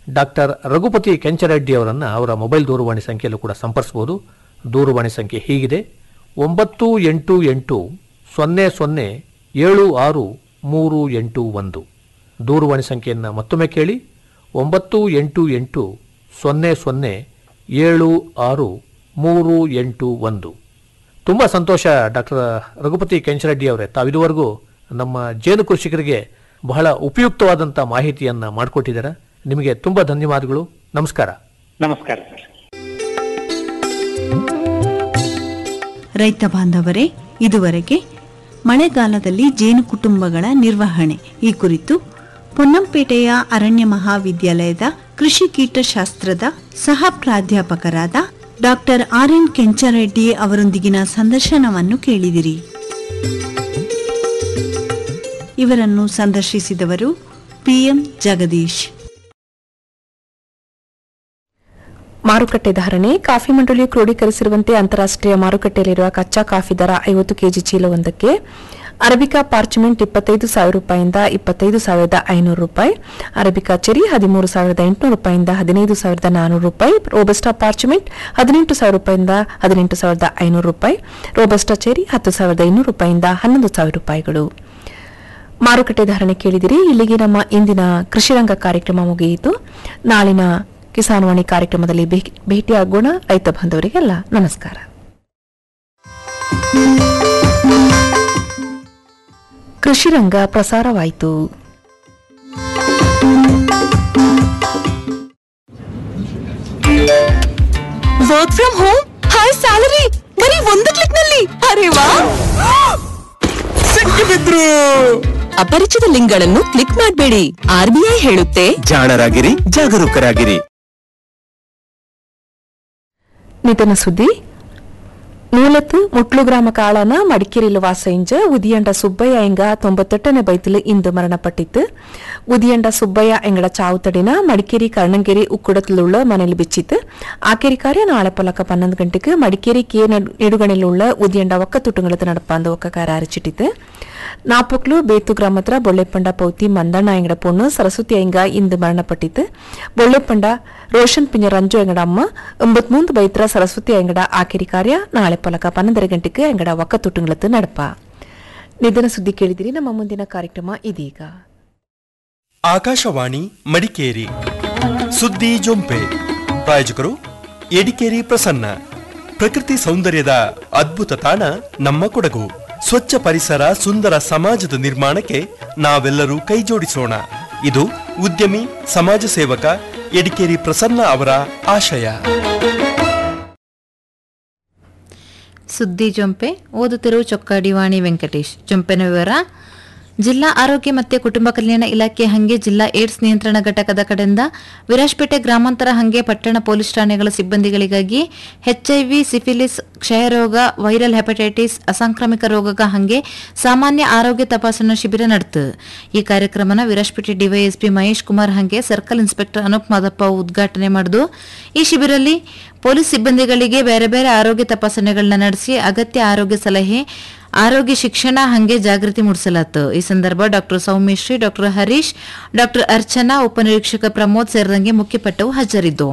doctor Raghupati ಕೆಂಚರೆಡ್ಡಿ ಅವರನ್ನು ಅವರ mobile ದೂರವಾಣಿ ಸಂಖ್ಯೆಯಲ್ಲೂ ಕೂಡ ಸಂಪರ್ಸ್ಬೋದು ದೂರವಾಣಿ ಸಂಖ್ಯೆ ಹೀಗಿದೆ ಒಂಬತ್ತು ಎಂಟು ಎಂಟು ಸೊನ್ನೆ ಸೊನ್ನೆ ಏಳು ಆರು ಮೂರು ಎಂಟು ಒಂದು ದೂರವಾಣಿ ಸಂಖ್ಯೆಯನ್ನು ಮತ್ತೊಮ್ಮೆ ಕೇಳಿ ಒಂಬತ್ತು ಎಂಟು ಎಂಟು ಸೊನ್ನೆ ಸೊನ್ನೆ ಏಳು ಆರು ಮೂರು ಎಂಟು ಒಂದು ತುಂಬ ಸಂತೋಷ ಡಾಕ್ಟರ್ ರಘುಪತಿ ಕೆಂಚರೆಡ್ಡಿ ಅವರೇ ತಾವಿದುವರೆಗೂ ನಮ್ಮ ಜೇನು ಕೃಷಿಕರಿಗೆ ಬಹಳ ಉಪಯುಕ್ತವಾದಂಥ ಮಾಹಿತಿಯನ್ನು ಮಾಡಿಕೊಟ್ಟಿದ್ದೀರಾ ನಿಮಗೆ ತುಂಬ ಧನ್ಯವಾದಗಳು ನಮಸ್ಕಾರ ನಮಸ್ಕಾರ ಸರ್ ರೈತ ಬಾಂಧವರೇ ಇದುವರೆಗೆ ಮಳೆಗಾಲದಲ್ಲಿ ಜೇನು ಕುಟುಂಬಗಳ ನಿರ್ವಹಣೆ ಈ ಕುರಿತು ಪೊನ್ನಂಪೇಟೆಯ ಅರಣ್ಯ ಮಹಾವಿದ್ಯಾಲಯದ ಕೃಷಿ ಕೀಟಶಾಸ್ತ್ರದ ಸಹ ಪ್ರಾಧ್ಯಾಪಕರಾದ ಡಾಕ್ಟರ್ ಆರ್ ಎನ್ ಕೆಂಚರೆಡ್ಡಿ ಅವರೊಂದಿಗಿನ ಸಂದರ್ಶನವನ್ನು ಕೇಳಿದಿರಿ ಇವರನ್ನು ಸಂದರ್ಶಿಸಿದವರು ಪಿಎಂ ಜಗದೀಶ್ ಮಾರುಕಟ್ಟೆ ಧಾರಣೆ ಕಾಫಿ ಮಂಡಳಿಯು ಕ್ರೋಢೀಕರಿಸಿರುವಂತೆ ಅಂತಾರಾಷ್ಟ್ರೀಯ ಮಾರುಕಟ್ಟೆಯಲ್ಲಿರುವ ಕಚ್ಚಾ ಕಾಫಿ ದರ ಐವತ್ತು ಕೆಜಿ ಚೀಲವೊಂದಕ್ಕೆ ಅರಬಿಕಾ ಪಾರ್ಚಮೆಂಟ್ ಇಪ್ಪತ್ತೈದು ಸಾವಿರ ರೂಪಾಯಿಂದ ಇಪ್ಪತ್ತೈದು ಸಾವಿರದ ಐನೂರು ರೂಪಾಯಿ ಅರಬಿಕಾ ಚೆರಿ ಹದಿಮೂರು ಸಾವಿರದ ಎಂಟುನೂರು ರೂಪಾಯಿಂದ ಹದಿನೈದು ಸಾವಿರದ ನಾನೂರು ರೂಪಾಯಿ ರೋಬಸ್ಟಾ ಪಾರ್ಚಮೆಂಟ್ ಹದಿನೆಂಟು ಸಾವಿರ ರೂಪಾಯಿಂದ ಹದಿನೆಂಟು ಸಾವಿರದ ಐನೂರು ರೂಪಾಯಿ ರೋಬಸ್ಟಾ ಚೆರಿ ಹತ್ತು ಸಾವಿರದ ಇನ್ನೂರು ರೂಪಾಯಿಂದ ಹನ್ನೊಂದು ಸಾವಿರ ರೂಪಾಯಿಗಳು ಮಾರುಕಟ್ಟೆ ಧಾರಣೆ ಕೇಳಿದಿರಿ ಇಲ್ಲಿಗೆ ನಮ್ಮ ಇಂದಿನ ಕೃಷಿರಂಗ ಕಾರ್ಯಕ್ರಮ ಮುಗಿಯಿತು ನಾಳಿನ ಕಿಸಾನ್ವಾಣಿ ಕಾರ್ಯಕ್ರಮದಲ್ಲಿ ಭೇ- ಭೇಟಿಯಾಗೋಣ ರೈತ ಬಾಂಧವರಿಗೆಲ್ಲ ನಮಸ್ಕಾರ ಕೃಷಿರಂಗ ಪ್ರಸಾರವಾಯಿತು work from home high salary ಬರೀ ಒಂದು ಕ್ಲಿಕ್ ನಲ್ಲಿ ಅರೆ ವಾ ಸಿಕ್ಕಿಬಿದ್ರು ಅಪರಿಚಿತ ಲಿಂಕ್ಗಳನ್ನು ಕ್ಲಿಕ್ ಮಾಡಬೇಡಿ ಆರ್ಬಿಐ ಹೇಳುತ್ತೆ ಜಾಣರಾಗಿರಿ ಜಾಗರೂಕರಾಗಿರಿ ನಿಧನ ಸುದ್ದಿ ನೂಲತ್ತು ಮುಟ್ಲು ಗ್ರಾಮ ಕಾಳನ ಮಡಿಕೇರಿಲು ವಾಸ ಇಂಜ ಉದಿಯಂಡ ಸುಬ್ಬಯ್ಯ ಎಂಗ ತೊಂಬತ್ತೆಟ್ಟನೇ ಬೈತಲು ಇಂದು ಮರಣಪಟ್ಟಿತ್ತು ಉದಿಯಂಡ ಸುಬ್ಬಯ್ಯ ಎಂಗಡ ಚಾವುತಡಿನ ಮಡಿಕೇರಿ ಕರ್ಣಂಗೇರಿ ಉಕ್ಕುಡತಲುಳ್ಳ ಮನೆಯಲ್ಲಿ ಬಿಚ್ಚಿತ್ತು ಆಕೇರಿ ಕಾರ್ಯ ನಾಳೆ ಪೊಲಕ ಪನ್ನೊಂದು ಗಂಟೆಗೆ ಮಡಿಕೇರಿ ಕೆ ನೆಡುಗಣಿಲುಳ್ಳ ಉದಿಯಂಡ ಒಕ್ಕ ತುಟುಂಗಳದ ನಡಪಾಂದು ಒಕ್ಕ ಕಾರ ಅರಚಿಟ್ಟಿತ್ತು ನಾಪಕ್ಲು ಬೇತು ಗ್ರಾಮತ್ರ ಬೊಳ್ಳೆಪಂಡ ಪೌತಿ ಮಂದಣ್ಣ ಎಂಗಡ ಪೊಣ್ಣು ಸರಸ್ವತಿ ಎಂಗ ಇಂದು ಮರಣಪಟ್ಟಿತ್ತು ಬೊಳ್ಳೆಪಂಡ ರೋಷನ್ ಪಿಂಜ ರಂಜು ಎಂಗಡ ಅಮ್ಮ ಒಂಬತ್ಮೂಂದು ಬೈತ್ರ ಸರಸ್ವತಿ ಎಂಗಡ ಆಕೆರಿ ಕಾರ್ಯ ನಾಳೆ ಪೊಲಕ ಪನ್ನೊಂದರ ಗಂಟೆಗೆ ಎಂಗಡ ಒಕ್ಕ ತುಟುಂಗಳದ್ದು ನಡಪ ನಿಧನ ಸುದ್ದಿ ಕೇಳಿದಿರಿ ನಮ್ಮ ಮುಂದಿನ ಕಾರ್ಯಕ್ರಮ ಇದೀಗ ಆಕಾಶವಾಣಿ ಮಡಿಕೇರಿ ಸುದ್ದಿ ಜೊಂಪೆ ಪ್ರಾಯೋಜಕರು ಎಡಿಕೇರಿ ಪ್ರಸನ್ನ ಪ್ರಕೃತಿ ಸೌಂದರ್ಯದ ಅದ್ಭುತ ತಾಣ ನಮ್ಮ ಕೊಡಗು ಸ್ವಚ್ಛ ಪರಿಸರ ಸುಂದರ ಸಮಾಜದ ನಿರ್ಮಾಣಕ್ಕೆ ನಾವೆಲ್ಲರೂ ಕೈಜೋಡಿಸೋಣ ಇದು ಉದ್ಯಮಿ ಸಮಾಜ ಸೇವಕ ಎಡಿಕೇರಿ ಪ್ರಸನ್ನ ಅವರ ಆಶಯ ಸುದ್ದಿ ಜೊಂಪೆ ಓದುತ್ತಿರುವ ಚೊಕ್ಕಾಡಿವಾಣಿ ವೆಂಕಟೇಶ್ ಜೊಂಪೆನ ವಿವರ ಜಿಲ್ಲಾ ಆರೋಗ್ಯ ಮತ್ತು ಕುಟುಂಬ ಕಲ್ಯಾಣ ಇಲಾಖೆ ಹಂಗೆ ಜಿಲ್ಲಾ ಏಡ್ಸ್ ನಿಯಂತ್ರಣ ಘಟಕದ ಕಡೆಯಿಂದ ವಿರಾಜಪೇಟೆ ಗ್ರಾಮಾಂತರ ಹಂಗೆ ಪಟ್ಟಣ ಪೊಲೀಸ್ ಠಾಣೆಗಳ ಸಿಬ್ಬಂದಿಗಳಿಗಾಗಿ ಎಚ್ಐವಿ ಸಿಫಿಲಿಸ್ ಕ್ಷಯರೋಗ ವೈರಲ್ ಹೆಪಟೈಟಿಸ್ ಅಸಾಂಕ್ರಾಮಿಕ ರೋಗಗ ಹಂಗೆ ಸಾಮಾನ್ಯ ಆರೋಗ್ಯ ತಪಾಸಣಾ ಶಿಬಿರ ನಡೆತು ಈ ಕಾರ್ಯಕ್ರಮನ ವಿರಾಜಪೇಟೆ ಡಿವೈಎಸ್ಪಿ ಮಹೇಶ್ ಕುಮಾರ್ ಹಂಗೆ ಸರ್ಕಲ್ ಇನ್ಸ್ಪೆಕ್ಟರ್ ಅನೂಪ್ ಮಾದಪ್ಪ ಉದ್ಘಾಟನೆ ಮಾಡಿದು ಈ ಶಿಬಿರಲ್ಲಿ ಪೊಲೀಸ್ ಸಿಬ್ಬಂದಿಗಳಿಗೆ ಬೇರೆ ಬೇರೆ ಆರೋಗ್ಯ ತಪಾಸಣೆಗಳನ್ನ ನಡೆಸಿ ಅಗತ್ಯ ಆರೋಗ್ಯ ಸಲಹೆ ಆರೋಗ್ಯ ಶಿಕ್ಷಣ ಹಂಗೆ ಜಾಗೃತಿ ಮೂಡಿಸಲಾತು ಈ ಸಂದರ್ಭ doctor Soumyashree doctor Harish doctor Archana ಉಪನಿರೀಕ್ಷಕ ಪ್ರಮೋದ್ ಸೇರಿದಂಗೆ ಮುಖ್ಯಪಟ್ಟವು ಹಾಜರಿದ್ದು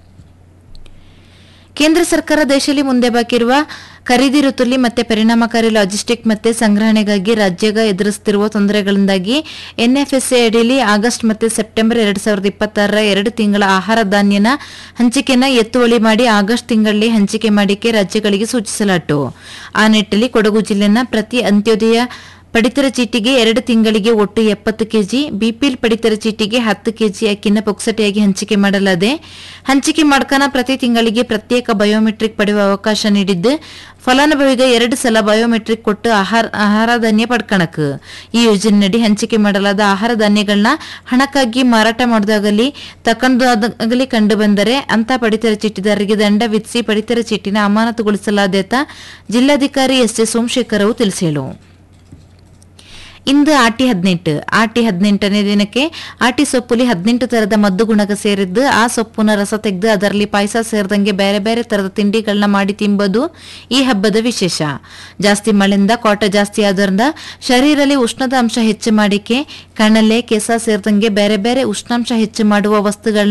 ಕೇಂದ್ರ ಸರ್ಕಾರ ದೇಶದಲ್ಲಿ ಮುಂದೆ ಬಾಕಿ ಇರುವ ಖರೀದಿ ಋತುಲಿ ಮತ್ತೆ ಪರಿಣಾಮಕಾರಿ ಲಾಜಿಸ್ಟಿಕ್ ಮತ್ತೆ ಸಂಗ್ರಹಣೆಗಾಗಿ ರಾಜ್ಯಗ ಎದುರಿಸುತ್ತಿರುವ ತೊಂದರೆಗಳಿಂದಾಗಿ ಎನ್ಎಫ್ಎಸ್ಎ ಅಡಿಯಲ್ಲಿ ಆಗಸ್ಟ್ ಮತ್ತೆ ಸೆಪ್ಟೆಂಬರ್ ಎರಡ್ ಸಾವಿರದ ಇಪ್ಪತ್ತಾರರ ಎರಡು ತಿಂಗಳ ಆಹಾರ ಧಾನ್ಯನ ಹಂಚಿಕೆನ ಎತ್ತುವಳಿ ಮಾಡಿ ಆಗಸ್ಟ್ ತಿಂಗಳಲ್ಲಿ ಹಂಚಿಕೆ ಮಾಡಿಕೆ ರಾಜ್ಯಗಳಿಗೆ ಸೂಚಿಸಲಾಯಿತು ಆ ನಿಟ್ಟಿನಲ್ಲಿ ಕೊಡಗು ಜಿಲ್ಲೆನ ಪ್ರತಿ ಅಂತ್ಯೋದಯ ಪಡಿತರ ಚೀಟಿಗೆ ಎರಡು ತಿಂಗಳಿಗೆ ಒಟ್ಟು ಎಪ್ಪತ್ತು ಕೆಜಿ ಬಿಪಿಎಲ್ ಪಡಿತರ ಚೀಟಿಗೆ ಹತ್ತು ಕೆಜಿ ಅಕ್ಕಿನ ಪೊಕ್ಸಟೆಯಾಗಿ ಹಂಚಿಕೆ ಮಾಡಲಾದೆ ಹಂಚಿಕೆ ಮಾಡ್ಕನ ಪ್ರತಿ ತಿಂಗಳಿಗೆ ಪ್ರತ್ಯೇಕ ಬಯೋಮೆಟ್ರಿಕ್ ಪಡೆಯುವ ಅವಕಾಶ ನೀಡಿದ್ದು ಫಲಾನುಭವಿಗೆ ಎರಡು ಸಲ ಬಯೋಮೆಟ್ರಿಕ್ ಕೊಟ್ಟು ಆಹಾರ ಆಹಾರ ಧಾನ್ಯ ಪಡ್ಕಣಕ್ ಈ ಯೋಜನೆಯಡಿ ಹಂಚಿಕೆ ಮಾಡಲಾದ ಆಹಾರ ಧಾನ್ಯಗಳನ್ನ ಹಣಕ್ಕಾಗಿ ಮಾರಾಟ ಮಾಡೋದಾಗಲಿ ತಕೊಂಡಾಗಲಿ ಕಂಡು ಬಂದರೆ ಅಂತ ಪಡಿತರ ಚೀಟಿದಾರರಿಗೆ ದಂಡ ವಿಧಿಸಿ ಪಡಿತರ ಚೀಟಿನ ಅಮಾನತುಗೊಳಿಸಲಾದೇತ ಜಿಲ್ಲಾಧಿಕಾರಿ ಎಸ್ ಎಸ್ ಸೋಮಶೇಖರ್ ಅವರು ತಿಳಿಸಿದರು ಇಂದು ಆಟಿ ಹದಿನೆಂಟು ಆಟಿ ಹದಿನೆಂಟನೇ ದಿನಕ್ಕೆ ಆಟಿ ಸೊಪ್ಪುಲಿ ಹದಿನೆಂಟು ತರದ ಮದ್ದು ಗುಣಗ ಸೇರಿದ್ದು ಆ ಸೊಪ್ಪುನ ರಸ ತೆಗೆದು ಅದರಲ್ಲಿ ಪಾಯಸ ಸೇರಿದಂಗೆ ಬೇರೆ ಬೇರೆ ತರದ ತಿಂಡಿಗಳನ್ನ ಮಾಡಿ ತಿಂಬೋದು ಈ ಹಬ್ಬದ ವಿಶೇಷ ಜಾಸ್ತಿ ಮಳೆಯಿಂದ ಕಾಟ ಜಾಸ್ತಿ ಆದ್ರಿಂದ ಶರೀರಲ್ಲಿ ಉಷ್ಣದ ಅಂಶ ಹೆಚ್ಚು ಮಾಡಿಕೆ ಕಣಲೆ ಕೆಸ ಸೇರಿದಂಗೆ ಬೇರೆ ಬೇರೆ ಉಷ್ಣಾಂಶ ಹೆಚ್ಚು ಮಾಡುವ ವಸ್ತುಗಳನ್ನ